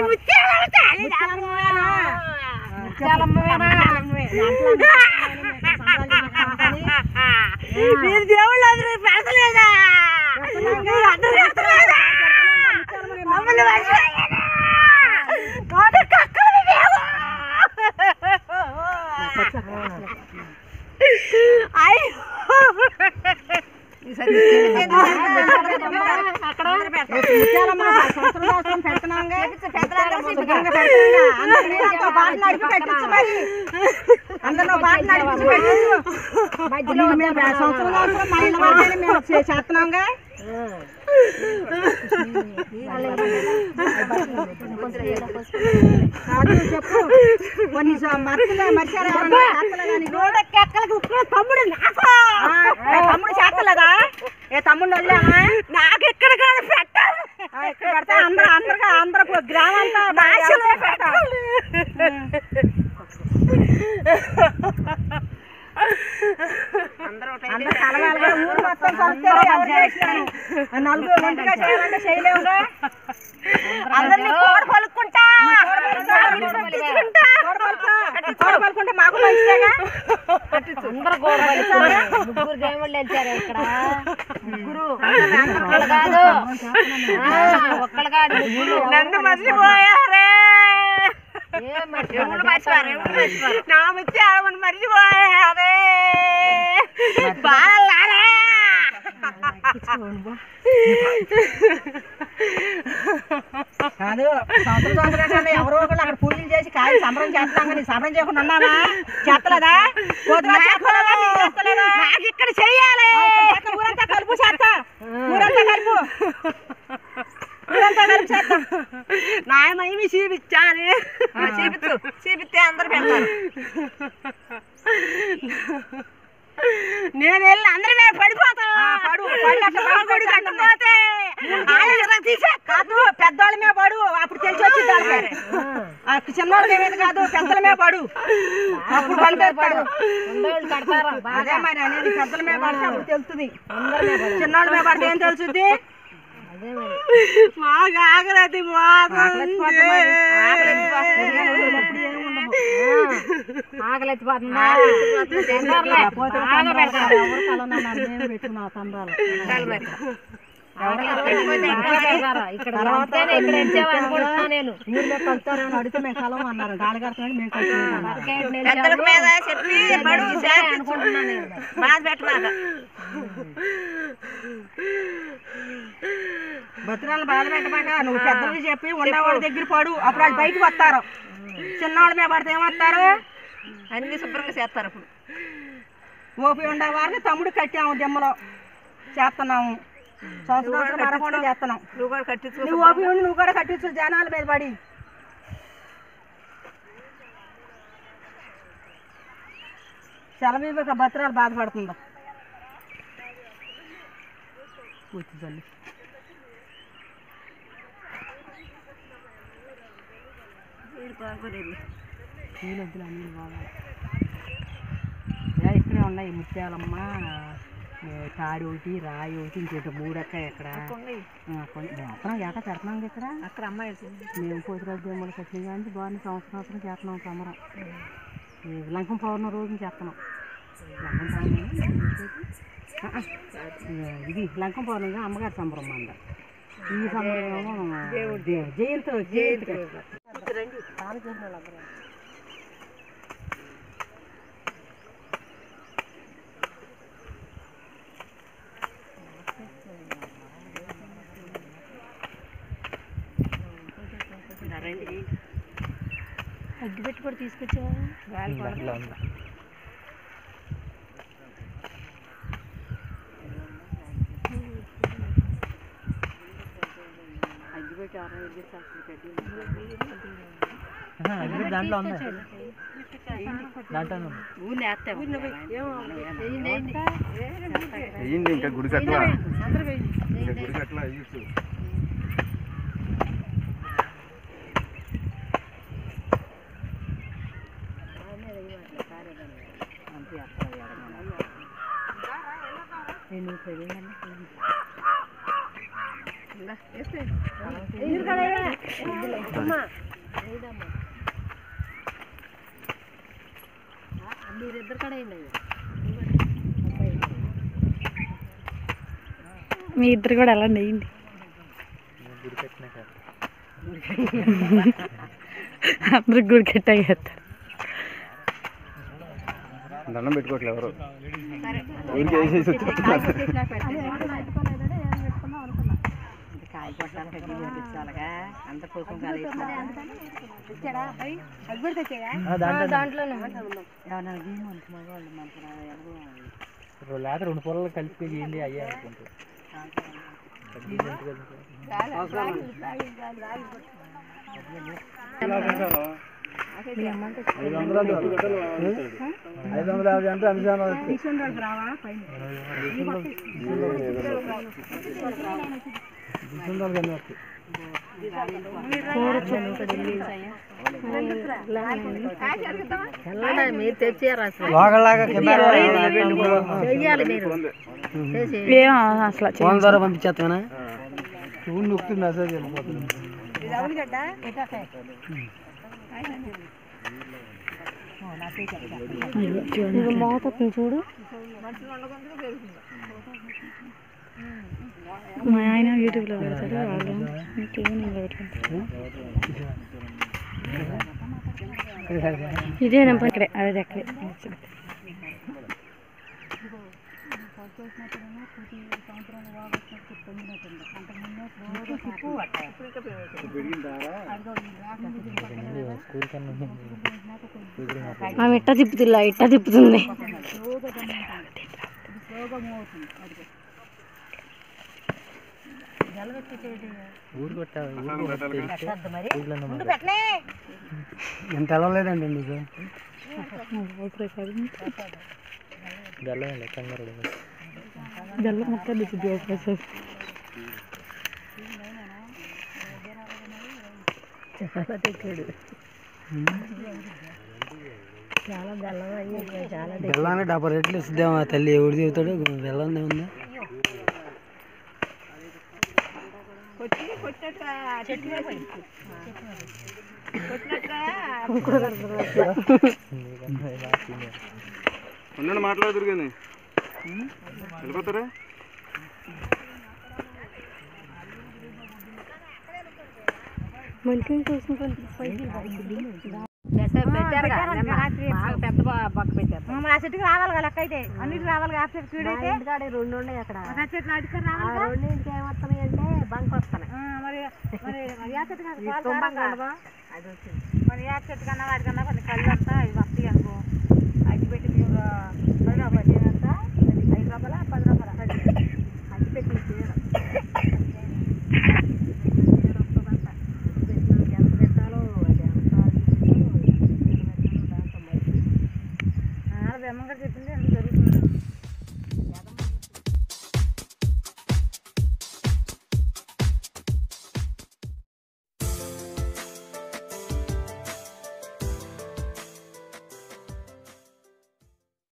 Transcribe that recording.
మీరు దేవుళ్ళు అందరూ పెడతలేదా మీరు అందరూ పెడతలేదా మమ్మల్ని మర్చిపోయారా? తోట కక్కలు మేము. అయ్యో అందరూ బాట నడిపించి పెట్టచ్చు మేము సంవత్సరం సంవత్సరం మా ఇళ్ళ వాళ్ళని మేము చే- చేస్తున్నాంగా కాదు చెప్పు కొన్ని స- మర్చిలే మర్చారా ఎవరన్నా? చేస్తలేదా నీకు? తోట కక్కలకు ఉక్కున తమ్ముడు నాకు ఆ, ఏ తమ్ముడు చేస్తలేదా ఏ తమ్ముడు వదిలేమా నాకు ఇక్కడ కాదు పెట్టాలి ఆ, ఇక్కడ పెడితే అందరూ అందరు అందరూ గ్రామంతా భాషలో పెట్టాలి పెట్టాలి అందరూ కలగాలిగా ఊరు మొత్తం కలిస్తేనే ఎవరు చేసినారు. ఆ నలుగురు ఒంటిగా చేయాలంటే చేయలేముగా అందరినీ కోడ పలుకుంటా తోడ పలుకుంటే మాకు మంచిదేగా అందరూ గోడ పలుకుతారు. ముగ్గురు దేవుళ్ళు వెళ్తారు ఇక్కడ ముగ్గురు ఒక్కళ్ళు కాదు ఆ, ఒక్కళ్ళు కాదు ముగ్గురు నన్ను మర్చిపోయారే ఏం మర్చిపోయారు? ఎవరు మర్చిపోయారు ఎవరు మర్చిపోయారు నా ముచ్చి ఆడమని మర్చిపోయారే బాలారే కాదు సంవత్సరం సంవత్సరం ఎవరో ఒకళ్ళు అక్కడ పూజలు చేసి కాయలు సంబరం చేస్తాం కానీ సంబరం చేయకుండా ఉన్నామా చేస్తలేదా కూతురా చేస్తలేదా మీరు చేస్తలేదా నాకు ఇక్కడ చెయ్యాలి ఆ, ఇక్కడ చేస్తా, ఊరంతా కలుపు చేస్తా ఊరంతా కలుపు ఊరంతా కలుపు చేస్తా నాయమయ్యి చూపించాను చూపిస్తూ చూపిస్తే అందరు పెడతారు నేను వెళ్ళి అందరి మీద పడిపోతా ఆ, పడు, పడి అట్ట పడి, పడి కట్టపోతే తీసే కాదు పెద్దోళ్ళ మీద పడు అప్పుడు తెలిసి వచ్చింది వాళ్ళకి. ఆ చిన్నోళ్ళ మీద కాదు పెద్దల మీద పడు అప్పుడు పడిపోతాడు ఉండేవాళ్ళు కడతారు అదే మరి అనేది పెద్దల మీద పడితే అప్పుడు తెలుస్తుంది చిన్నోళ్ళ మీద పడితే ఏం తెలుస్తుంది అదే మరి మాకు ఆకలి ఆకలిచ్చిపోతే మరి. ఆకలి ఆకలి ఎత్తిపోతుందా తింటారులే. బాగా పెడతారు ఎవరు కలవనన్నా మేము పెట్టుకున్నాం సంబరాలు ఆకలి ఎత్తిపోతే ఇంకా పెడతారు. ఇక్కడ ఉంటేనే ఇక్కడ ఎంచావు అనుకుంటున్నా నేను ఊర్లో కలుతారని అడిగితే మేము కలవం అన్నారు గాలి కడతామని మేము కలుతున్నాం మార్కెట్ పెద్దల మీద చెప్పి పడు అనుకుంటున్నా నేను బాధ పెట్టమాక బతురాలు బాధ పెట్టమాక నువ్వు పెద్దలకి చెప్పి ఉండేవాళ్ళ దగ్గర పడు అప్పుడు వాళ్ళు బయటకు వస్తారు చిన్నవాళ్ళ మీద పడితే ఏమొస్తారు అన్ని శుభ్రంగా చేస్తారు అప్పుడు ఓపి ఉండేవారిని తమ్ముడు కట్టాము దిమ్మలో చేస్తున్నాము సంవత్సరం మరకుండా చేస్తున్నాం నువ్వు కూడా కట్టించుకో నువ్వు ఓపి ఉండి నువ్వు కూడా కట్టించు జనాల మీద పడి సెలవు బతురాలు బాధపడుతుందా కూర్చు తల్లి నీళ్ళు వద్దులే అన్నీ బాగా ఏ, ఇక్కడే ఉన్నాయి ముత్యాలమ్మ ఏ, తాడి ఒకటి రాయి ఒకటి ఇంకోటి మూడక్క ఇక్కడ ఆ, కొన్ని- చేస్తున్నాం ఏటా పెడుతున్నాం ఇక్కడ అక్కడ అమ్మాయి మేము పోతురాజు దేవుడు కట్టిన కానీ బాగా సంవత్సరం సంవత్సరం చేస్తున్నాం సమరం ఈ లంకం పౌర్ణమి రోజున చేస్తున్నాం లంకం పౌర్ణమి ఆ, ఆ, ఇది లంకం పౌర్ణమిగా అమ్మగారి సంబరం మంద ఈ సంబరం జయంతి జయంతి చాలా చేసిన వాళ్ళందరూ అగ్గి పెట్టి కూడా తీసుకొచ్చావా దాంట్లో ఉంది దాంట్లో ఉంది వెయ్యింది ఇంకా గుడి కట్ల ఇంకా గుడి కట్ల అయ్యచ్చు మీరిద్దరు కూడా వేయండి మీ ఇద్దరు కూడా అలా నెయ్యండి గుడి కట్టినాక అందరు గుడి కట్టాక వేస్తారు దండం పెట్టుకోవట్లే ఎవరు ఊరికి వేసేసి వచ్చేస్తున్నారు కాయ కొట్టడానికి అగ్గి చూపించాలిగా అంత కోసం కాలేసిన దాంట్లోనే ఏమన్నా గీము అంటే మగవాళ్ళు మనకు రా- ఎవరు లేకపోతే రెండు పొలాలు కలిపి గీయండి అయ్యే అనుకుంటారు ఐదు వందల యాభై అంటే అనుసారం వెళ్ళండి మీరు తెచ్చారు అసలు వాగలాగా చెయ్యాలి మీరు చేసి ఏం అసలు ఫోన్ ద్వారా పంపించేస్తానా చూడు నొక్కి మెసేజ్ వెళ్ళిపోతుంది బాగుతుంది చూడు మా ఆయన యూట్యూబ్లో పెడతాడు వాళ్ళు క్లీనింగ్ పెడతాడు ఇదే నా పని ఇక్కడే అది అక్కడే స్కూల్ కన్నా ఆమె ఇట్టా తిప్పుతుందిలా ఇట్టా తిప్పుతుంది ఊరు కొట్టా ఊర్లో ఎంత వెళ్ళలేదండి మీకు బెల్లం వెళ్ళి కంగారు బెల్లం మొక్క దిద్దు ప్రసాద్ బెల్లాన్ని డెబ్బై రేట్లు ఇద్దామా తల్లి ఎవడు చెబుతాడు బెల్లం ఉందా ఉండండి మాట్లాడుతురు కానీ వెళ్ళిపోతారా పెట్టారు బాగా పెద్ద బా- బొక్క పెట్టారు మమ్మల్ని ఆ చెట్టుకి రావాలి కదా లెక్క అయితే అన్నిటికి రావాలి కదా చెట్టు కీడైతే ఇంటికాడ రెండు ఉన్నాయి అక్కడ ఆ చెట్లు అడుగుతారు ఆ రావాలి రెండింటికి ఏమొస్తున్నాయి అంటే బంక్ వస్తున్నాయి ఆ, మరి మరి మరి ఆ చెట్టు కాదు, ఈ పాలు తుంబం కారం కలవా? కాదు. మరి ఆ చెట్టు కన్నా వాటికన్నా కొన్ని కళ్ళు అంతా ఇవి వస్తాయి అనుకో అగ్గి పెట్టి తీవ్ర